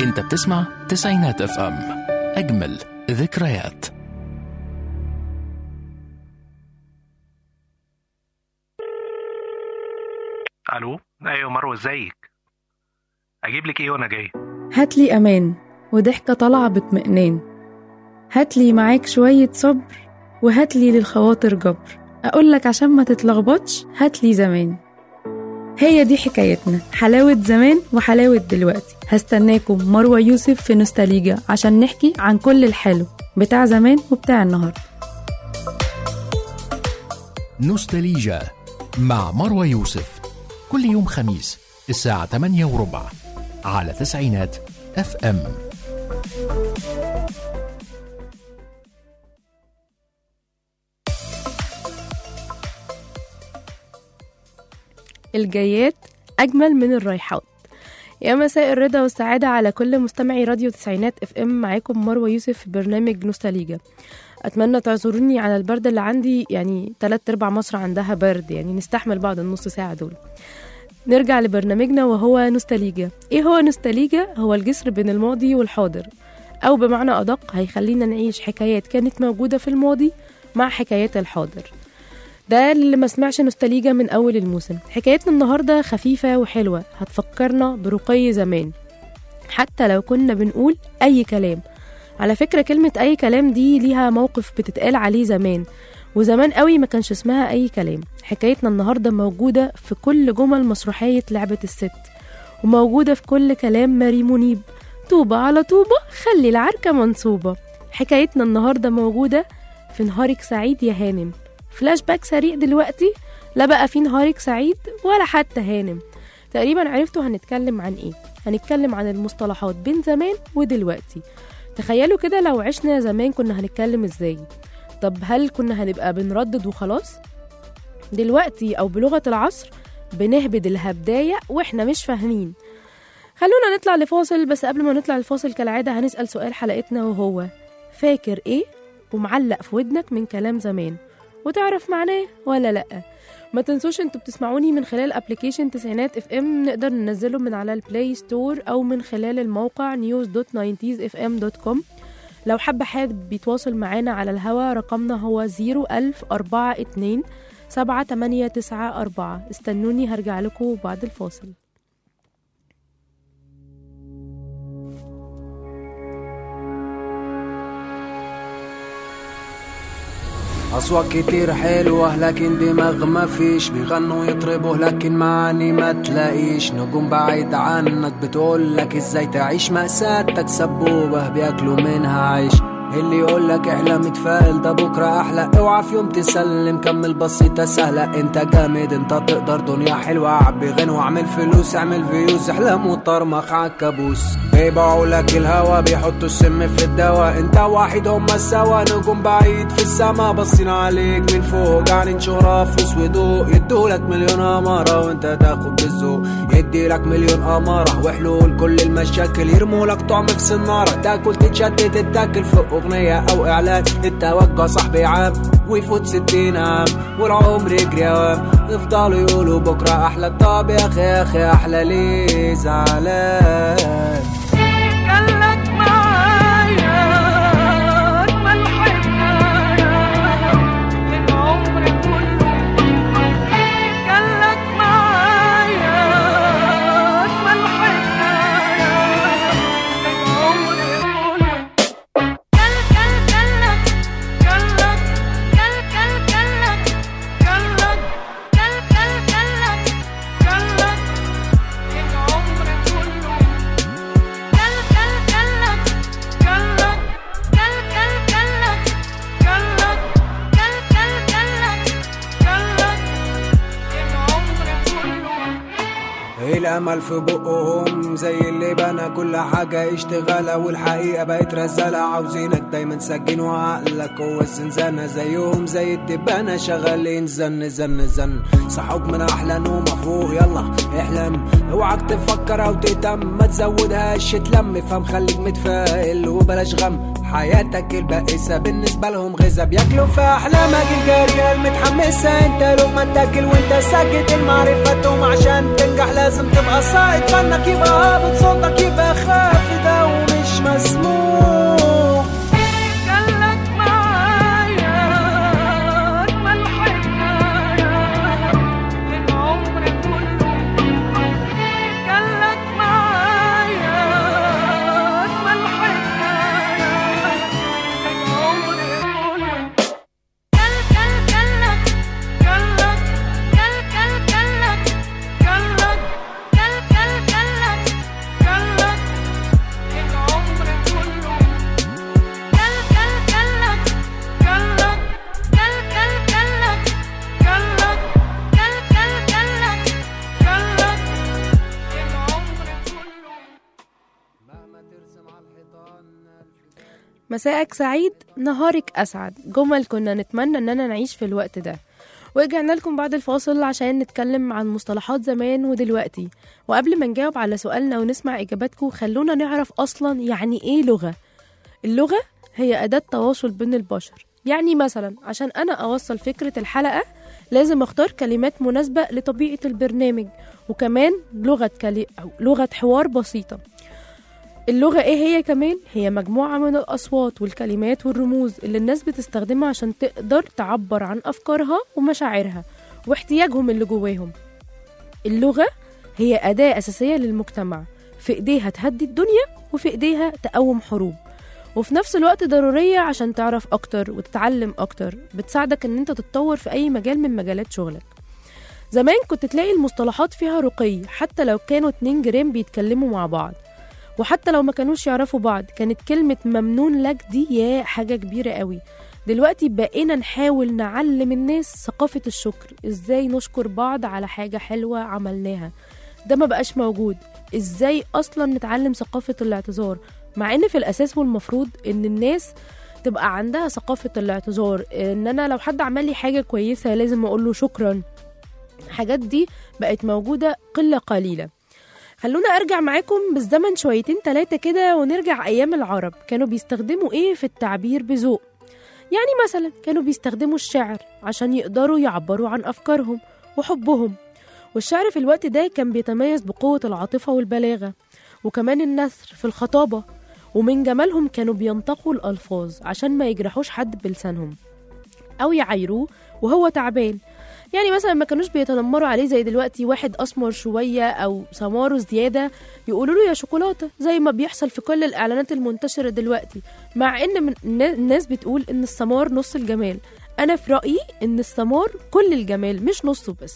انت بتسمع تسعينات اف ام اجمل ذكريات الو ايوه مروه ازيك اجيب لك ايه وانا جاي هاتلي أمان وضحكة طالعة باطمئنان هاتلي معاك شوية صبر وهاتلي للخواطر جبر أقولك عشان ما تتلخبطش هاتلي زمان هي دي حكايتنا حلاوة زمان وحلاوة دلوقتي هستناكم مروة يوسف في نوستاليجا عشان نحكي عن كل الحلو بتاع زمان وبتاع النهاردة نوستاليجا مع مروى يوسف كل يوم خميس الساعة 8 وربع على تسعينات اف ام الجايات أجمل من الرايحات يا مساء الرضا والسعادة على كل مستمعي راديو تسعينات اف ام معاكم مروة يوسف في برنامج نوستاليجا أتمنى تعذروني على البرد اللي عندي يعني تلات أرباع مصر عندها برد يعني نستحمل بعض النص ساعة دول نرجع لبرنامجنا وهو نوستاليجا ايه هو نوستاليجا هو الجسر بين الماضي والحاضر أو بمعنى أدق هيخلينا نعيش حكايات كانت موجودة في الماضي مع حكايات الحاضر ده اللي ما سمعش نوستاليجا من أول الموسم حكايتنا النهاردة خفيفة وحلوة هتفكرنا برقي زمان حتى لو كنا بنقول أي كلام على فكرة كلمة أي كلام دي ليها موقف بتتقال عليه زمان وزمان قوي ما كانش اسمها أي كلام حكايتنا النهاردة موجودة في كل جمل مسرحية لعبة الست وموجودة في كل كلام ماري منيب طوبة على طوبة خلي العركة منصوبة حكايتنا النهاردة موجودة في نهارك سعيد يا هانم فلاش باك سريع دلوقتي لا بقى في نهارك سعيد ولا حتى هانم تقريبا عرفتوا هنتكلم عن ايه هنتكلم عن المصطلحات بين زمان ودلوقتي تخيلوا كده لو عشنا زمان كنا هنتكلم ازاي طب هل كنا هنبقى بنردد وخلاص دلوقتي او بلغة العصر بنهبد الهبداية واحنا مش فاهمين خلونا نطلع لفاصل بس قبل ما نطلع الفاصل كالعادة هنسأل سؤال حلقتنا وهو فاكر ايه ومعلق في ودنك من كلام زمان وتعرف معناه ولا لأ ما تنسوش انتوا بتسمعوني من خلال ابلكيشن تسعينات اف ام نقدر ننزله من على البلاي ستور او من خلال الموقع news.90sfm.com لو حابة حد بيتواصل معانا على الهوا رقمنا هو 01042 7894 استنوني هرجع لكم بعد الفاصل أصوات كتير حلوة لكن دماغ ما فيش بيغنوا يطربوا لكن معاني ما تلاقيش نجوم بعيد عنك بتقولك ازاي تعيش مأساتك سبوبة بياكلوا منها عيش اللي يقولك احلم اتفائل ده بكرة أحلى اوعى في يوم تسلم كمل بسيطة سهلة انت جامد انت تقدر دنيا حلوة عبي غنى واعمل فلوس اعمل فيوز احلم وطرمخ عالكابوس بيبيعوا لك الهوا بيحطوا السم في الدواء انت واحد هما سوا نجوم بعيد في السما باصين عليك من فوق قاعدين شهرة فلوس وضوء يدولك مليون أمارة وانت تاخد بالذوق يديلك مليون أمارة وحلول كل المشاكل يرمولك طعم في سنارة تاكل تتشتت تتاكل في أغنية أو إعلان التوجع صاحبي عام ويفوت ستين عام والعمر يجري أوام يفضلوا يقولوا بكرة أحلى طب يا أخي يا أخي أحلى ليه زعلان خلك معايا أجمل حكاية العمر كله خلك معايا أجمل حكاية العمر كله كل كل كلك كلك كل كل كلك كلك كل كل كلك كلك العمر كله كل كل كلك كلك كل كل كلك كلك كل كل كلك كلك العمر كله الامل في بقهم زي اللي بنى كل حاجة اشتغالة والحقيقة بقت رزالة عاوزينك دايما سجن وعقلك هو الزنزانة زيهم زي الدبانة شغالين زن زن زن صحوك من احلى نومة فوق يلا احلم اوعك تفكر او تهتم ما تزودهاش تلم فهم خليك متفائل وبلاش غم حياتك البائسة بالنسبة لهم غذا بياكلوا في أحلامك الجارية المتحمسة انت لقمة تاكل وانت ساكت المعرفة توم عشان تنجح لازم تبقى صائد فنك يبقى هابط صوتك يبقى خافت مساءك سعيد نهارك أسعد جمل كنا نتمنى إننا نعيش في الوقت ده ورجعنا لكم بعد الفاصل عشان نتكلم عن مصطلحات زمان ودلوقتي وقبل ما نجاوب على سؤالنا ونسمع إجاباتكم خلونا نعرف أصلا يعني إيه لغة اللغة هي أداة تواصل بين البشر يعني مثلا عشان أنا أوصل فكرة الحلقة لازم أختار كلمات مناسبة لطبيعة البرنامج وكمان لغة كلي... أو لغة حوار بسيطة اللغة ايه هي كمان؟ هي مجموعة من الأصوات والكلمات والرموز اللي الناس بتستخدمها عشان تقدر تعبر عن أفكارها ومشاعرها واحتياجهم اللي جواهم اللغة هي أداة أساسية للمجتمع في إيديها تهدي الدنيا وفي إيديها تقوم حروب وفي نفس الوقت ضرورية عشان تعرف أكتر وتتعلم أكتر بتساعدك إن أنت تتطور في أي مجال من مجالات شغلك زمان كنت تلاقي المصطلحات فيها رقي حتى لو كانوا اتنين جيران بيتكلموا مع بعض وحتى لو ما كانوش يعرفوا بعض كانت كلمة ممنون لك دي يا حاجة كبيرة قوي دلوقتي بقينا نحاول نعلم الناس ثقافة الشكر ازاي نشكر بعض على حاجة حلوة عملناها ده ما بقاش موجود ازاي اصلا نتعلم ثقافة الاعتذار مع ان في الاساس والمفروض ان الناس تبقى عندها ثقافة الاعتذار ان انا لو حد عمل لي حاجة كويسة لازم اقول له شكرا الحاجات دي بقت موجودة قلة قليلة خلونا ارجع معاكم بالزمن شويتين تلاتة كده ونرجع ايام العرب كانوا بيستخدموا ايه في التعبير بذوق يعني مثلا كانوا بيستخدموا الشعر عشان يقدروا يعبروا عن افكارهم وحبهم والشعر في الوقت ده كان بيتميز بقوة العاطفة والبلاغة وكمان النثر في الخطابة ومن جمالهم كانوا بينطقوا الألفاظ عشان ما يجرحوش حد بلسانهم أو يعايروه وهو تعبان يعني مثلا ما كانوش بيتنمروا عليه زي دلوقتي واحد اسمر شويه او سماره زياده يقولوا له يا شوكولاته زي ما بيحصل في كل الاعلانات المنتشره دلوقتي مع ان من النا- الناس بتقول ان السمار نص الجمال انا في رايي ان السمار كل الجمال مش نصه بس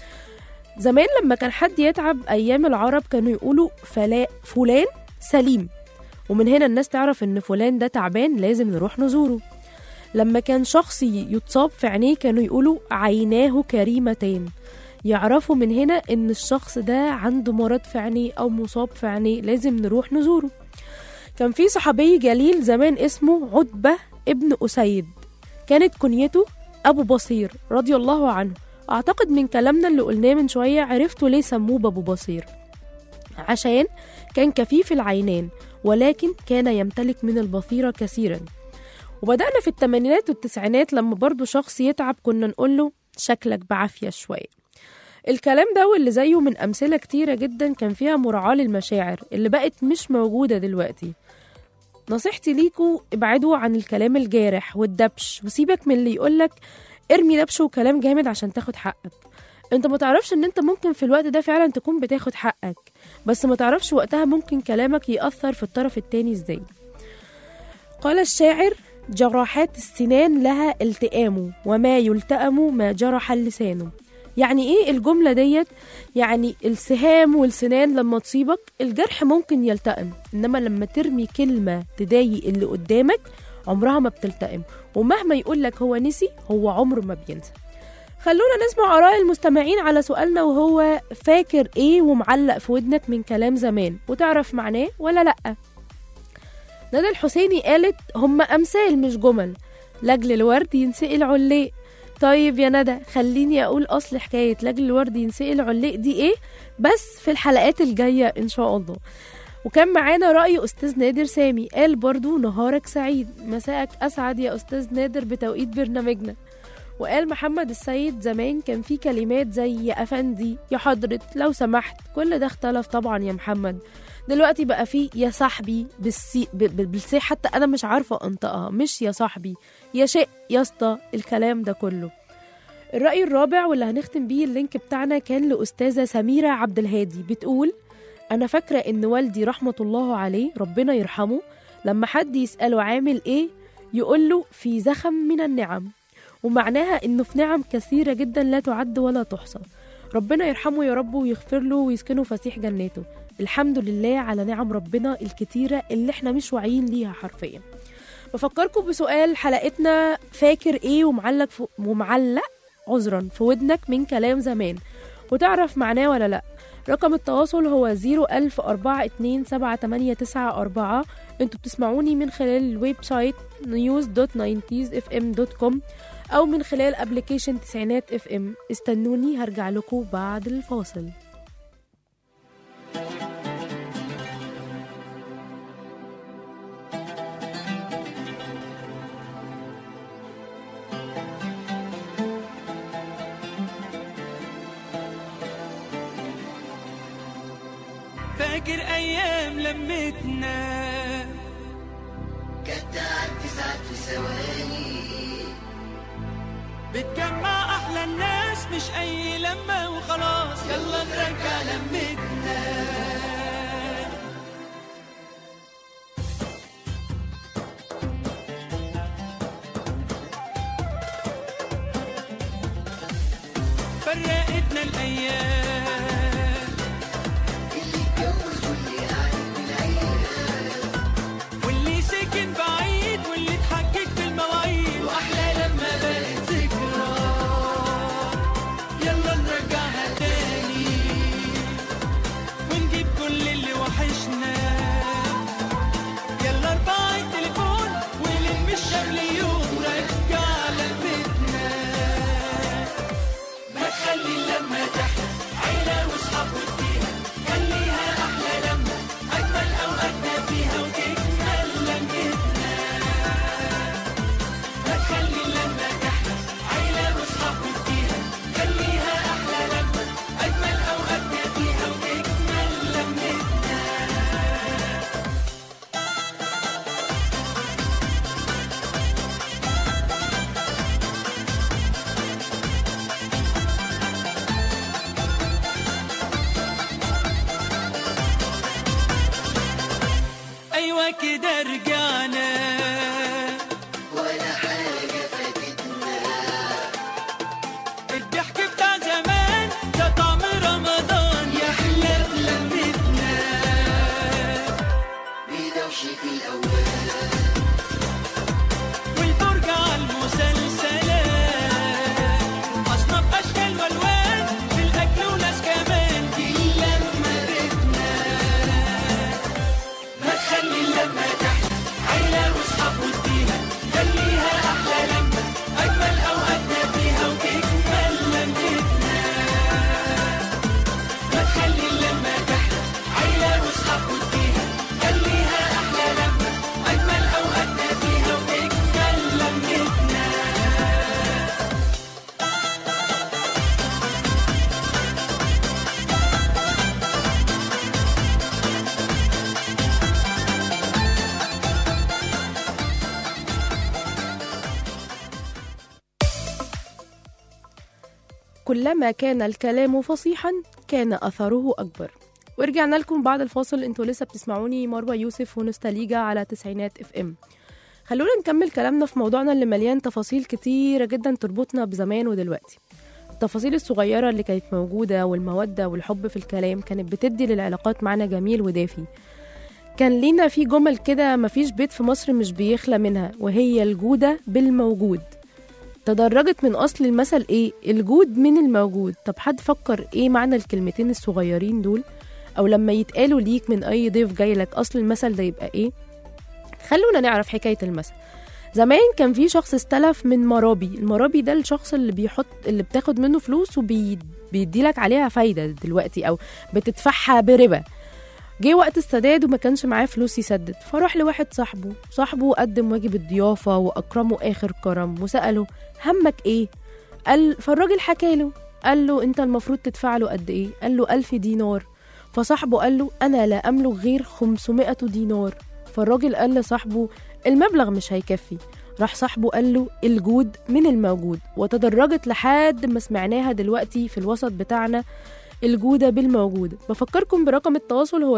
زمان لما كان حد يتعب ايام العرب كانوا يقولوا فلا فلان سليم ومن هنا الناس تعرف ان فلان ده تعبان لازم نروح نزوره لما كان شخص يتصاب في عينيه كانوا يقولوا عيناه كريمتان يعرفوا من هنا ان الشخص ده عنده مرض في عينيه او مصاب في عينيه لازم نروح نزوره كان في صحابي جليل زمان اسمه عتبة ابن أسيد كانت كنيته أبو بصير رضي الله عنه أعتقد من كلامنا اللي قلناه من شوية عرفتوا ليه سموه بأبو بصير عشان كان كفيف العينين ولكن كان يمتلك من البصيرة كثيرا وبدأنا في الثمانينات والتسعينات لما برضو شخص يتعب كنا نقول له شكلك بعافية شوية الكلام ده واللي زيه من أمثلة كتيرة جدا كان فيها مراعاة للمشاعر اللي بقت مش موجودة دلوقتي نصيحتي ليكوا ابعدوا عن الكلام الجارح والدبش وسيبك من اللي يقولك ارمي دبش وكلام جامد عشان تاخد حقك انت ما تعرفش ان انت ممكن في الوقت ده فعلا تكون بتاخد حقك بس ما تعرفش وقتها ممكن كلامك يأثر في الطرف التاني ازاي قال الشاعر جراحات السنان لها التئام وما يلتئم ما جرح اللسان يعني ايه الجملة ديت يعني السهام والسنان لما تصيبك الجرح ممكن يلتئم انما لما ترمي كلمة تضايق اللي قدامك عمرها ما بتلتئم ومهما يقولك هو نسي هو عمره ما بينسى خلونا نسمع آراء المستمعين على سؤالنا وهو فاكر ايه ومعلق في ودنك من كلام زمان وتعرف معناه ولا لأ ندى الحسيني قالت هم أمثال مش جمل لجل الورد ينسقي العلاق طيب يا ندى خليني أقول أصل حكاية لجل الورد ينسقي العلاق دي إيه بس في الحلقات الجاية إن شاء الله وكان معانا رأي أستاذ نادر سامي قال برضو نهارك سعيد مساءك أسعد يا أستاذ نادر بتوقيت برنامجنا وقال محمد السيد زمان كان في كلمات زي يا أفندي يا حضرة لو سمحت كل ده اختلف طبعا يا محمد دلوقتي بقى في يا صاحبي بالسي ب- ب- بالسي حتى انا مش عارفه انطقها مش يا صاحبي يا شيء يا اسطى الكلام ده كله الرأي الرابع واللي هنختم بيه اللينك بتاعنا كان لأستاذة سميرة عبد الهادي بتقول أنا فاكرة إن والدي رحمة الله عليه ربنا يرحمه لما حد يسأله عامل إيه يقول له في زخم من النعم ومعناها إنه في نعم كثيرة جدا لا تعد ولا تحصى ربنا يرحمه يا رب ويغفر له ويسكنه فسيح جناته الحمد لله على نعم ربنا الكتيرة اللي احنا مش واعيين ليها حرفيا بفكركم بسؤال حلقتنا فاكر ايه ومعلق في ومعلق عذرا في ودنك من كلام زمان وتعرف معناه ولا لأ رقم التواصل هو 010427894 انتوا بتسمعوني من خلال الويب سايت news.90sfm.com او من خلال ابلكيشن تسعينات اف ام استنوني هرجع لكم بعد الفاصل فاكر ايام لمتنا كانت تعدي ساعات في ثواني بتجمع احلى الناس مش اي لمه وخلاص يلا نرجع لمتنا فرقتنا الايام اللي اتجوز واللي قاعد بالعيال واللي سكن بعيد واللي اتحجج بالمواعيد واحلى لما بقت ذكرى يلا نرجعها تاني ونجيب كل اللي وحشنا يلا ارفع التليفون ولم الشمل يوم رجع لمتنا ما تخلي اللمة تحلى عيلة واصحاب وديها خليها أحلى لمة أجمل أوقاتنا فيها وتكمل لمتنا ما تخلي اللمة تحلى عيلة واصحاب وديها خليها أحلى لمة أجمل أوقاتنا فيها وتكمل لمتنا أيوة كده رجعنا ولا حاجة فاتتنا الضحك بتاع زمان ده طعم رمضان يا حلى بلمتنا بيدوشي في الأول والفرجة على المسلسلات أصناف أشكال والوان في الأكل وناس كمان دي لما بيتنا ما تخلي اللمة تحت عيلة وأصحاب وديها خليها أحلى لمة أجمل أوقاتنا فيها وتكمل لمتنا ما تخلي اللمة تحت عيلة وأصحاب وديها خليها أحلى لمة أجمل أوقاتنا فيها وتكمل لمتنا كلما كان الكلام فصيحا كان أثره أكبر ورجعنا لكم بعد الفاصل انتوا لسه بتسمعوني مروة يوسف ونوستاليجا على تسعينات اف ام خلونا نكمل كلامنا في موضوعنا اللي مليان تفاصيل كتيرة جدا تربطنا بزمان ودلوقتي التفاصيل الصغيرة اللي كانت موجودة والمودة والحب في الكلام كانت بتدي للعلاقات معنا جميل ودافي كان لينا في جمل كده مفيش بيت في مصر مش بيخلى منها وهي الجودة بالموجود تدرجت من أصل المثل إيه؟ الجود من الموجود طب حد فكر إيه معنى الكلمتين الصغيرين دول؟ أو لما يتقالوا ليك من أي ضيف جاي لك أصل المثل ده يبقى إيه؟ خلونا نعرف حكاية المثل زمان كان في شخص استلف من مرابي المرابي ده الشخص اللي بيحط اللي بتاخد منه فلوس وبيدي لك عليها فايدة دلوقتي أو بتدفعها بربا جه وقت السداد وما كانش معاه فلوس يسدد فراح لواحد صاحبه صاحبه قدم واجب الضيافة وأكرمه آخر كرم وسأله همك إيه؟ قال فالراجل حكاله قال له أنت المفروض تدفع له قد إيه؟ قال له ألف دينار فصاحبه قال له أنا لا أملك غير 500 دينار فالراجل قال لصاحبه المبلغ مش هيكفي راح صاحبه قال له الجود من الموجود وتدرجت لحد ما سمعناها دلوقتي في الوسط بتاعنا الجودة بالموجود بفكركم برقم التواصل هو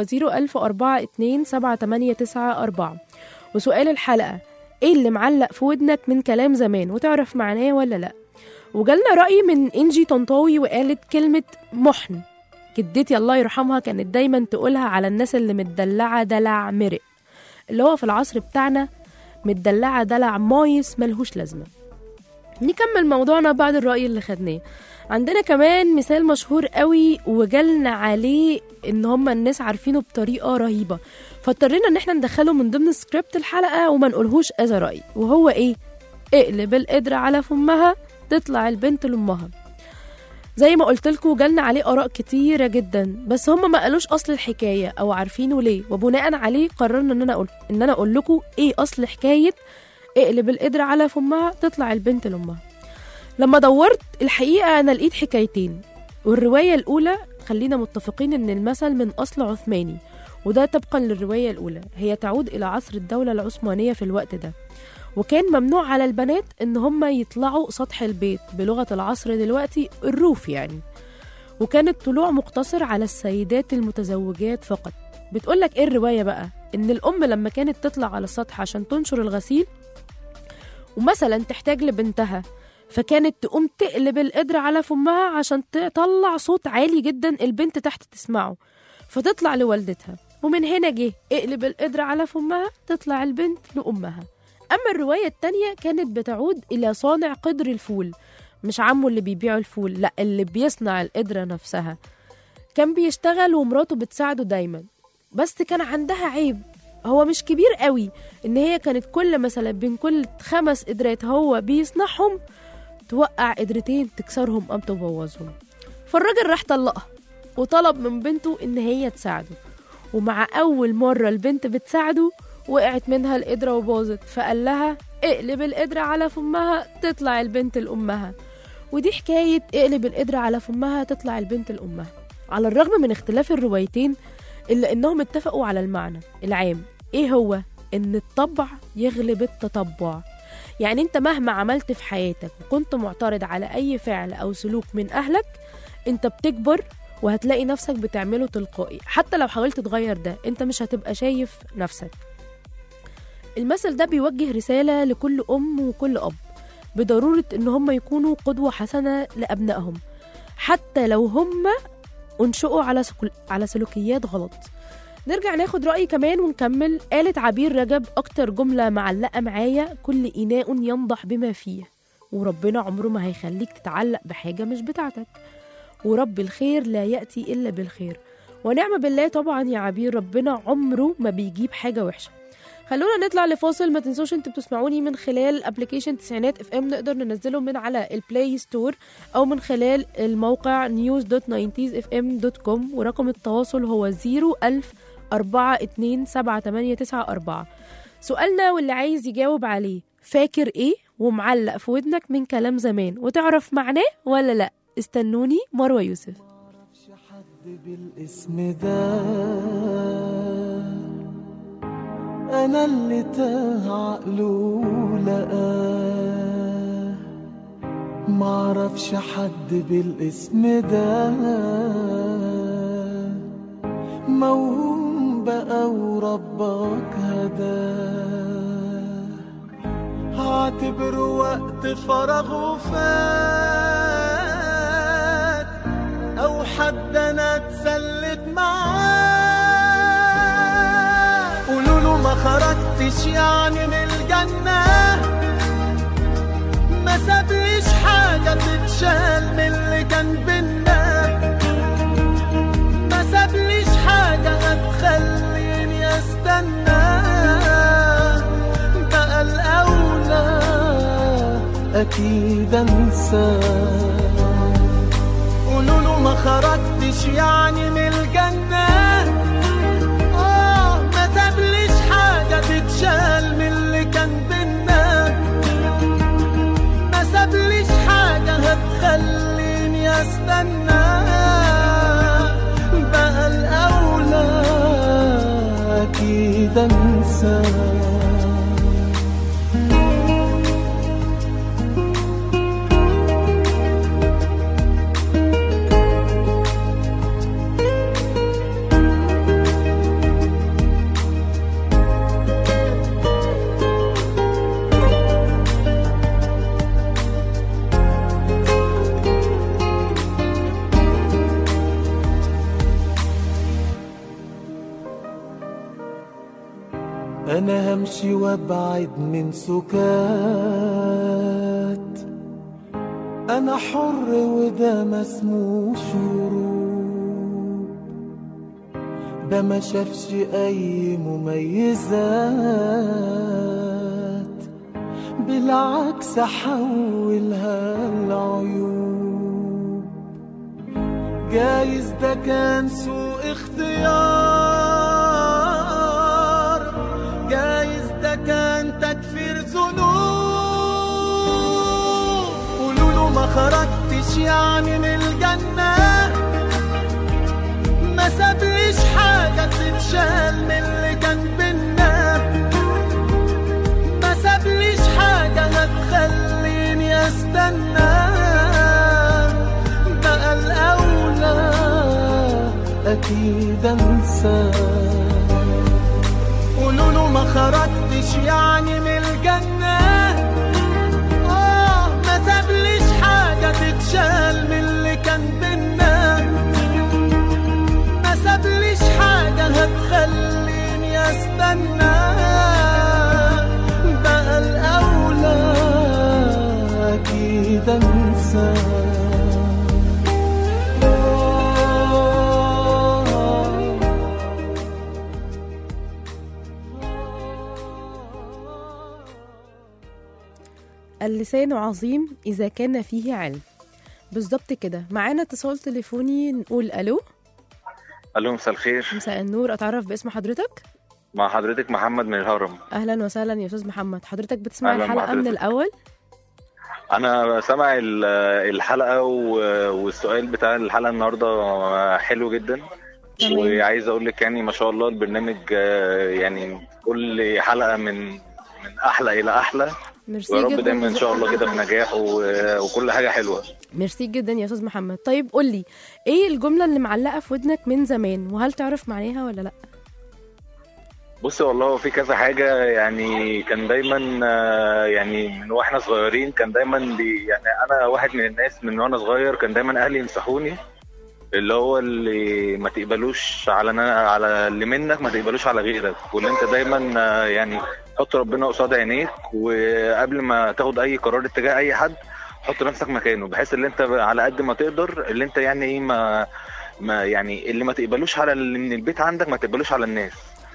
010427894 وسؤال الحلقة ايه اللي معلق في ودنك من كلام زمان وتعرف معناه ولا لا وجالنا رأي من إنجي طنطاوي وقالت كلمة محن جدتي الله يرحمها كانت دايما تقولها على الناس اللي متدلعة دلع مرق اللي هو في العصر بتاعنا متدلعة دلع مايس ملهوش لازمة نكمل موضوعنا بعد الرأي اللي خدناه عندنا كمان مثال مشهور قوي وجالنا عليه ان هم الناس عارفينه بطريقه رهيبه فاضطرينا ان احنا ندخله من ضمن سكريبت الحلقه وما نقولهوش از راي وهو ايه اقلب القدرة على فمها تطلع البنت لامها زي ما قلت لكم جالنا عليه اراء كتيره جدا بس هم ما قالوش اصل الحكايه او عارفينه ليه وبناء عليه قررنا ان انا اقول ان انا اقول لكم ايه اصل حكايه اقلب القدرة على فمها تطلع البنت لامها لما دورت الحقيقه انا لقيت حكايتين والروايه الاولى خلينا متفقين ان المثل من اصل عثماني وده طبقا للروايه الاولى هي تعود الى عصر الدوله العثمانيه في الوقت ده وكان ممنوع على البنات ان هم يطلعوا سطح البيت بلغه العصر دلوقتي الروف يعني وكان الطلوع مقتصر على السيدات المتزوجات فقط بتقولك ايه الروايه بقى ان الام لما كانت تطلع على السطح عشان تنشر الغسيل ومثلا تحتاج لبنتها فكانت تقوم تقلب القدر على فمها عشان تطلع صوت عالي جدا البنت تحت تسمعه فتطلع لوالدتها ومن هنا جه اقلب القدر على فمها تطلع البنت لأمها أما الرواية التانية كانت بتعود إلى صانع قدر الفول مش عمه اللي بيبيع الفول لا اللي بيصنع القدرة نفسها كان بيشتغل ومراته بتساعده دايما بس كان عندها عيب هو مش كبير قوي ان هي كانت كل مثلا بين كل خمس قدرات هو بيصنعهم توقع قدرتين تكسرهم أم تبوظهم فالراجل راح طلقها وطلب من بنته إن هي تساعده ومع أول مرة البنت بتساعده وقعت منها القدرة وباظت فقال لها اقلب القدرة على فمها تطلع البنت لأمها ودي حكاية اقلب القدرة على فمها تطلع البنت لأمها على الرغم من اختلاف الروايتين إلا إنهم اتفقوا على المعنى العام إيه هو؟ إن الطبع يغلب التطبع يعني انت مهما عملت في حياتك وكنت معترض على اي فعل او سلوك من اهلك انت بتكبر وهتلاقي نفسك بتعمله تلقائي حتى لو حاولت تغير ده انت مش هتبقى شايف نفسك المثل ده بيوجه رسالة لكل أم وكل أب بضرورة إن هم يكونوا قدوة حسنة لأبنائهم حتى لو هم انشئوا على سكل... على سلوكيات غلط نرجع ناخد رأي كمان ونكمل قالت عبير رجب أكتر جملة معلقة معايا كل إناء ينضح بما فيه وربنا عمره ما هيخليك تتعلق بحاجة مش بتاعتك ورب الخير لا يأتي إلا بالخير ونعم بالله طبعا يا عبير ربنا عمره ما بيجيب حاجة وحشة خلونا نطلع لفاصل ما تنسوش انتوا بتسمعوني من خلال ابلكيشن تسعينات اف ام نقدر ننزله من على البلاي ستور او من خلال الموقع news.90sfm.com ورقم التواصل هو 01000 4278894 سؤالنا واللي عايز يجاوب عليه فاكر ايه ومعلق في ودنك من كلام زمان وتعرف معناه ولا لا استنوني مروة يوسف معرفش حد بالاسم ده انا اللي تاه عقله لقاه معرفش حد بالاسم ده موهوم بقى وربك هداه هعتبره وقت فراغ وفات او حد انا اتسلت معاه قولوا له ما خرجتش يعني من الجنه ما سابليش حاجه تتشال من اللي كان بينا ما سابليش حاجه هتخليني استنى بقى الاولى اكيد انساه قولوا له ما خرجتش يعني من الجنة آه ما سابليش حاجة تتشال من اللي كان بينا ما سابليش حاجة هتخليني استنى بقى الأولى أكيد أنساه انا همشي وابعد من سكات انا حر وده ما اسموش هروب ده ما شافش اي مميزات بالعكس حولها العيوب جايز ده كان سوء اختيار جايز ده كان تكفير ذنوب قولوا له ما خرجتش يعني من الجنة ما سابليش حاجة تتشال من اللي كان بينا ما سابليش حاجة هتخليني استنى بقى الأولى أكيد أنسى قولوا له ما خرجتش يعني من الجنة آه ما سابليش حاجة تتشال من اللي كان بينا ما سابليش حاجة هتخليني استنى بقى الأولى أكيد أنسى اللسان عظيم إذا كان فيه علم بالظبط كده معانا اتصال تليفوني نقول ألو الو مساء الخير مساء النور أتعرف باسم حضرتك مع حضرتك محمد من الهرم أهلا وسهلا يا أستاذ محمد حضرتك بتسمع أهلاً الحلقة من بحضرتك. الأول انا سامع ال- الحلقه و- والسؤال بتاع الحلقه النهارده حلو جدا تمام. وعايز اقول لك يعني ما شاء الله البرنامج آه، يعني كل حلقه من من احلى الى احلى ميرسي ويا رب جدا دايما ان شاء الله كده في نجاح و- وكل حاجه حلوه ميرسي جدا يا أستاذ محمد طيب قول لي إيه الجملة اللي معلقة في ودنك من زمان وهل تعرف معناها ولا لأ بصي والله هو في كذا حاجة يعني كان دايما آه، يعني من واحنا صغيرين كان دايما بي يعني أنا واحد من الناس من وأنا صغير كان دايما أهلي ينصحوني اللي هو اللي ما تقبلوش على نا- على اللي منك ما تقبلوش على غيرك واللي انت دايما آه، يعني حط ربنا قصاد عينيك وقبل ما تاخد اي قرار اتجاه اي حد حط نفسك مكانه بحيث ان انت على قد ما تقدر اللي انت يعني ايه ما ما يعني اللي ما تقبلوش على اللي من البيت عندك ما تقبلوش على الناس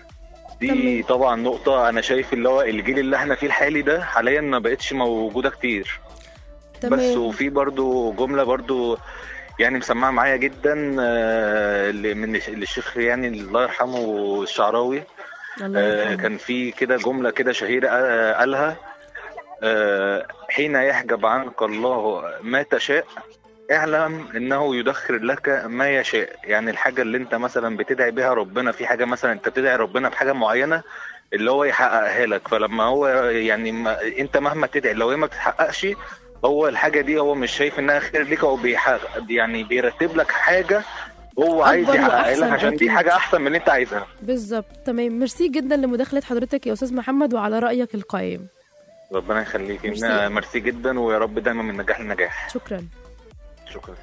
دي طبعا نقطة أنا شايف اللي هو الجيل اللي احنا فيه الحالي ده حاليا ما بقتش موجودة كتير بس تمام وفي برضو جملة برضو يعني مسمعة معايا جدا آه، اللي من الش- للشيخ يعني الله يرحمه الشعراوي الله آه، يرحمه كان في كده جملة كده شهيرة آه، قالها آه، حين يحجب عنك الله ما تشاء اعلم انه يدخر لك ما يشاء يعني الحاجة اللي انت مثلا بتدعي بها ربنا في حاجة مثلا انت بتدعي ربنا بحاجة معينة اللي هو يحققها لك فلما هو يعني ما انت مهما تدعي لو هي ما بتتحققش هو الحاجة دي هو مش شايف انها خير ليك هو بيحقق يعني بيرتب لك حاجة هو عايز أكبر يحققها لك وأحسن عشان أكيد. دي حاجة احسن من اللي انت عايزها بالظبط تمام ميرسي جدا لمداخلة حضرتك يا أستاذ محمد وعلى رأيك القائم ربنا يخليك ميرسي. ميرسي جدا ويا رب دايما من نجاح لنجاح شكرا شكرا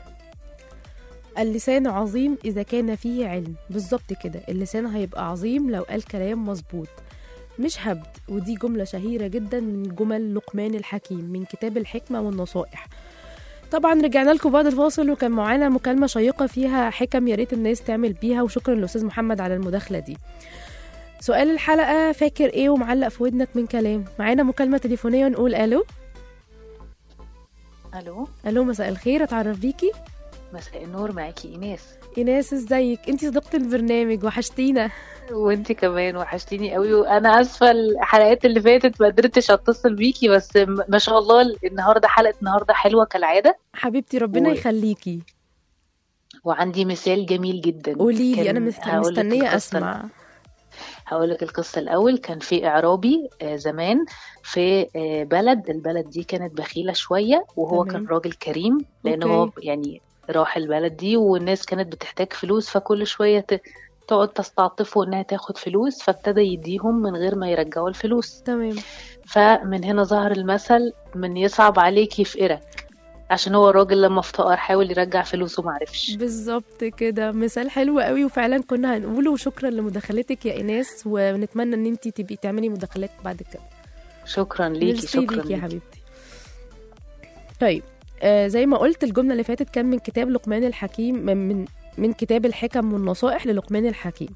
اللسان عظيم إذا كان فيه علم بالظبط كده اللسان هيبقى عظيم لو قال كلام مظبوط مش هبد ودي جملة شهيرة جدا من جمل لقمان الحكيم من كتاب الحكمة والنصائح طبعا رجعنا لكم بعد الفاصل وكان معانا مكالمة شيقة فيها حكم يا ريت الناس تعمل بيها وشكرا للأستاذ محمد على المداخلة دي سؤال الحلقة فاكر ايه ومعلق في ودنك من كلام معانا مكالمة تليفونية نقول الو الو الو مساء الخير اتعرف بيكي مساء النور معاكي ايناس ايناس ازيك انتي صديقة البرنامج وحشتينا وانت كمان وحشتيني قوي وانا اسفه الحلقات اللي فاتت ما قدرتش اتصل بيكي بس م- ما شاء الله النهارده حلقه النهارده حلوه كالعاده حبيبتي ربنا و- يخليكي وعندي مثال جميل جدا قولي لي كان- انا مست- هقولك مستنيه القصة اسمع هقول لك القصة الأول كان في إعرابي آه، زمان في آه، بلد البلد دي كانت بخيلة شوية وهو تمام. كان راجل كريم لأن أوكي. هو يعني راح البلد دي والناس كانت بتحتاج فلوس فكل شوية ت- تقعد تستعطفه إنها تاخد فلوس فابتدى يديهم من غير ما يرجعوا الفلوس تمام فمن هنا ظهر المثل من يصعب عليك يفقرك عشان هو الراجل لما افتقر حاول يرجع فلوسه معرفش بالظبط كده مثال حلو قوي وفعلا كنا هنقوله وشكرا لمداخلتك يا ايناس ونتمنى ان انتي تبقي تعملي مداخلات بعد كده شكرا ليكي ميرسي شكرا ليكي يا ليكي حبيبتي طيب آه زي ما قلت الجمله اللي فاتت كان من كتاب لقمان الحكيم من من, من كتاب الحكم والنصائح للقمان الحكيم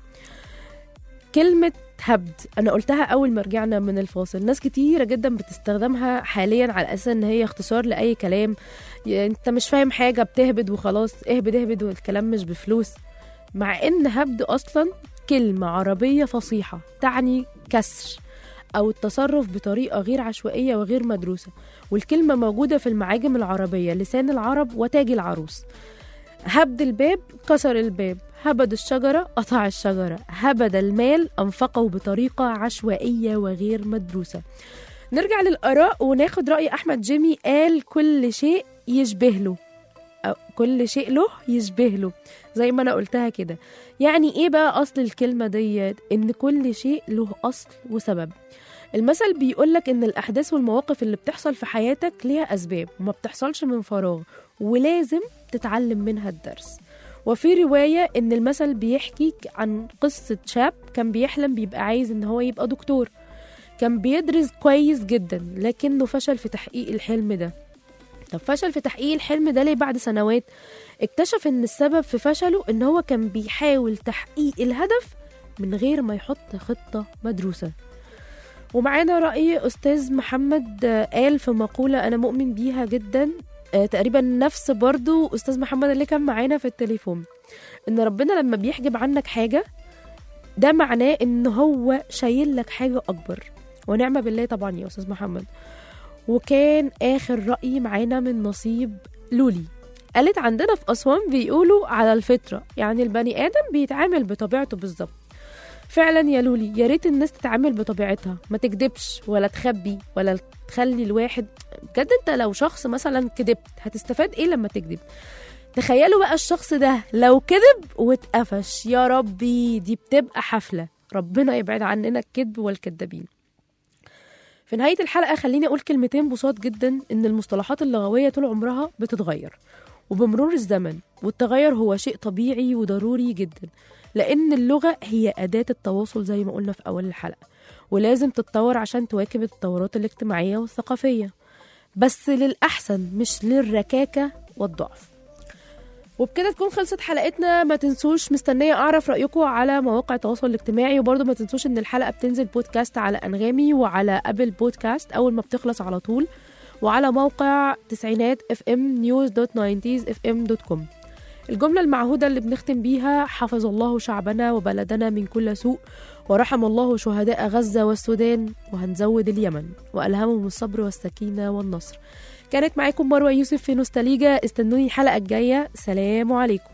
كلمة هبد أنا قلتها أول ما رجعنا من الفاصل ناس كتيرة جدا بتستخدمها حاليا على أساس إن هي اختصار لأي كلام ي- أنت مش فاهم حاجة بتهبد وخلاص اهبد اهبد والكلام مش بفلوس مع إن هبد أصلا كلمة عربية فصيحة تعني كسر أو التصرف بطريقة غير عشوائية وغير مدروسة والكلمة موجودة في المعاجم العربية لسان العرب وتاج العروس هبد الباب كسر الباب هبد الشجرة قطع الشجرة هبد المال أنفقه بطريقة عشوائية وغير مدروسة نرجع للآراء وناخد رأي أحمد جيمي قال كل شيء يشبه له أو كل شيء له يشبه له زي ما أنا قلتها كده يعني إيه بقى أصل الكلمة ديت إن كل شيء له أصل وسبب المثل بيقولك إن الأحداث والمواقف اللي بتحصل في حياتك ليها أسباب وما بتحصلش من فراغ ولازم تتعلم منها الدرس وفي رواية إن المثل بيحكي عن قصة شاب كان بيحلم بيبقى عايز إن هو يبقى دكتور كان بيدرس كويس جدا لكنه فشل في تحقيق الحلم ده طب فشل في تحقيق الحلم ده ليه بعد سنوات اكتشف ان السبب في فشله ان هو كان بيحاول تحقيق الهدف من غير ما يحط خطة مدروسة ومعانا رأي أستاذ محمد آه، قال في مقولة أنا مؤمن بيها جدا آه، تقريبا نفس برضو أستاذ محمد اللي كان معانا في التليفون إن ربنا لما بيحجب عنك حاجة ده معناه إن هو شايل لك حاجة أكبر ونعمة بالله طبعا يا أستاذ محمد وكان آخر رأي معانا من نصيب لولي قالت عندنا في أسوان بيقولوا على الفطرة يعني البني آدم بيتعامل بطبيعته بالظبط فعلا يا لولي يا ريت الناس تتعامل بطبيعتها ما تكدبش ولا تخبي ولا تخلي الواحد بجد انت لو شخص مثلا كدبت هتستفاد ايه لما تكذب تخيلوا بقى الشخص ده لو كذب واتقفش يا ربي دي بتبقى حفلة ربنا يبعد عننا الكذب والكذابين في نهاية الحلقة خليني أقول كلمتين بساط جدا إن المصطلحات اللغوية طول عمرها بتتغير وبمرور الزمن والتغير هو شيء طبيعي وضروري جدا لأن اللغة هي أداة التواصل زي ما قلنا في أول الحلقة ولازم تتطور عشان تواكب التطورات الاجتماعية والثقافية بس للأحسن مش للركاكة والضعف وبكده تكون خلصت حلقتنا ما تنسوش مستنية أعرف رأيكم على مواقع التواصل الاجتماعي وبرضه ما تنسوش إن الحلقة بتنزل بودكاست على أنغامي وعلى أبل بودكاست أول ما بتخلص على طول وعلى موقع تسعينات اف ام نيوز دوت ناينتيز اف ام دوت كوم الجملة المعهودة اللي بنختم بيها حفظ الله شعبنا وبلدنا من كل سوء ورحم الله شهداء غزة والسودان وهنزود اليمن وألهمهم الصبر والسكينة والنصر كانت معاكم مروة يوسف في نوستاليجا استنوني الحلقة الجاية سلام عليكم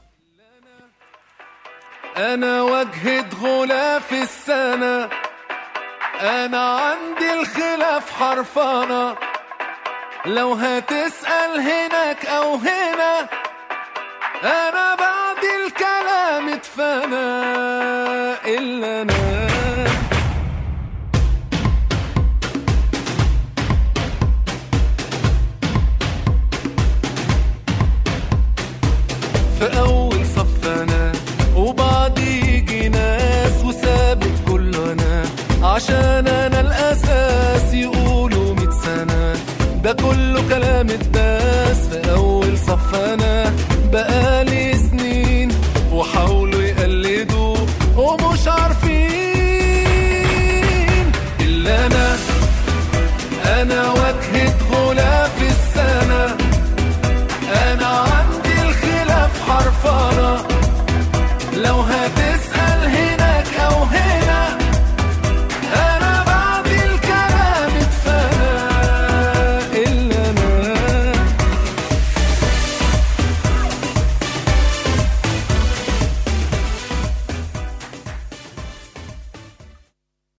انا وجهة غلاف السنة انا عندي الخلاف حرفانة لو هتسأل هناك او هنا انا بعد الكلام اتفنى الا انا في اول صف انا وبعد يجي ناس وثابت كله انا عشان انا الاساس يقولوا ميت سنه ده كله كلام الداس في اول صف انا بقالي سنين وحاولوا يقلدوا ومش عارفين الا انا انا واجهة غلاف السنه انا عندي الخلاف حرفانه لو هتسأل